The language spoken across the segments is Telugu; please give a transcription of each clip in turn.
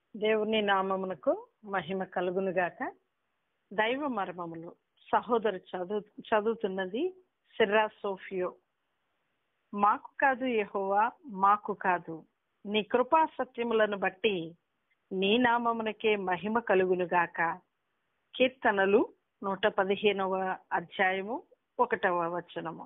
దేవుని నామమునకు మహిమ కలుగునుగాక దైవ మర్మములు సహోదరు చదువు చదువుతున్నది సిర్రా సోఫియో మాకు కాదు యెహోవా మాకు కాదు నీ కృపా సత్యములను బట్టి నీ నామమునకే మహిమ కలుగునుగాక కీర్తనలు నూట పదిహేనవ అధ్యాయము ఒకటవ వచనము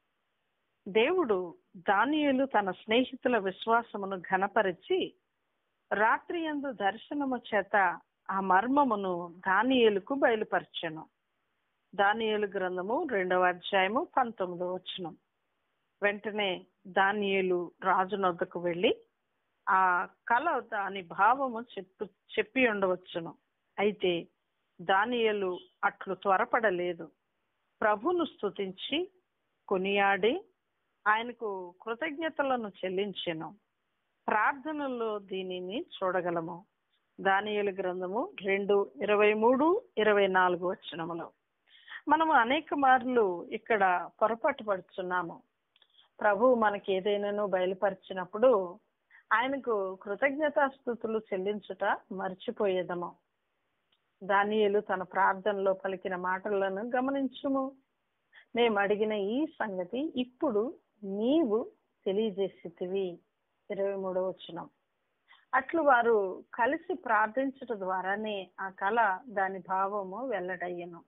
దేవుడు దానియులు తన స్నేహితుల విశ్వాసమును ఘనపరిచి రాత్రి యందు దర్శనము చేత ఆ మర్మమును దానియేలుకు బయలుపరచెను దానియేలు గ్రంథము రెండవ అధ్యాయము పంతొమ్మిదవ వచనం వెంటనే దానియేలు రాజునొద్దకు వెళ్ళి ఆ కళ దాని భావము చెప్పు చెప్పి ఉండవచ్చును అయితే దానియేలు అట్లు త్వరపడలేదు ప్రభును స్తుతించి కొనియాడి ఆయనకు కృతజ్ఞతలను చెల్లించెను ప్రార్థనల్లో దీనిని చూడగలము దానియేలు గ్రంథము రెండు ఇరవై మూడు ఇరవై నాలుగు వచనములో మనము అనేక మార్లు ఇక్కడ పొరపాటు పడుతున్నాము ప్రభు మనకి ఏదైనాను బయలుపరిచినప్పుడు ఆయనకు కృతజ్ఞతాస్థుతులు చెల్లించుట మర్చిపోయేదము దానియేలు తన ప్రార్థనలో పలికిన మాటలను గమనించుము మేము అడిగిన ఈ సంగతి ఇప్పుడు నీవు తెలియజేసితివి ఇరవై మూడవ వచనం అట్లు వారు కలిసి ప్రార్థించట ద్వారానే ఆ కళ దాని భావము వెల్లడయ్యను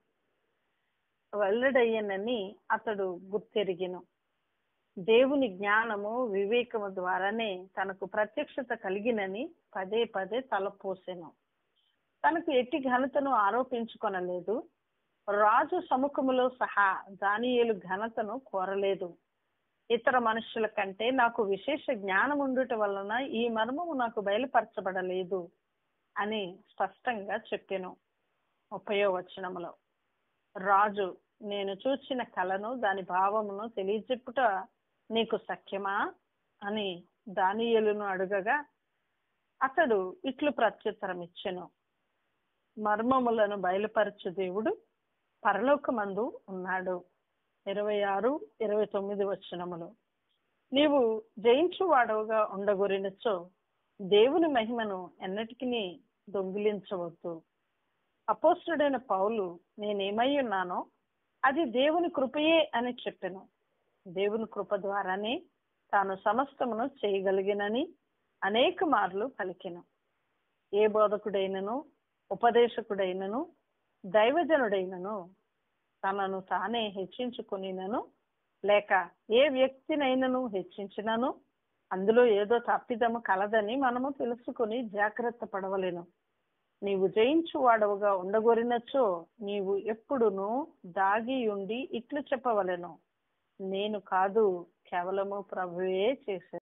వెల్లడయ్యనని అతడు గుర్తెరిగిను దేవుని జ్ఞానము వివేకము ద్వారానే తనకు ప్రత్యక్షత కలిగినని పదే పదే తలపోసెను తనకు ఎట్టి ఘనతను ఆరోపించుకొనలేదు రాజు సముఖములో సహా దానియేలు ఘనతను కోరలేదు ఇతర మనుషుల కంటే నాకు విశేష జ్ఞానం ఉండుట వలన ఈ మర్మము నాకు బయలుపరచబడలేదు అని స్పష్టంగా చెప్పాను ముప్పయో వచనములో రాజు నేను చూచిన కళను దాని భావమును తెలియజెప్పుట నీకు సఖ్యమా అని దానియేలును అడుగగా అతడు ఇట్లు ప్రత్యుత్తరం ఇచ్చెను మర్మములను బయలుపరచు దేవుడు పరలోకమందు ఉన్నాడు ఇరవై ఆరు ఇరవై తొమ్మిది వచనములు నీవు జయించువాడవుగా ఉండగొరినచో దేవుని మహిమను ఎన్నటికి దొంగిలించవద్దు అపోస్తుడైన పౌలు నేనేమై ఉన్నానో అది దేవుని కృపయే అని చెప్పెను దేవుని కృప ద్వారానే తాను సమస్తమును చేయగలిగినని అనేక మార్లు పలికెను ఏ బోధకుడైనను ఉపదేశకుడైనను దైవజనుడైనను తనను తానే హెచ్చించుకునినను లేక ఏ వ్యక్తినైనను హెచ్చించినను అందులో ఏదో తప్పిదము కలదని మనము తెలుసుకుని జాగ్రత్త పడవలేను నీవు జయించు వాడవుగా ఉండగొరినచో నీవు ఎప్పుడును దాగి ఉండి ఇట్లు చెప్పవలెను నేను కాదు కేవలము ప్రభువే చేశాను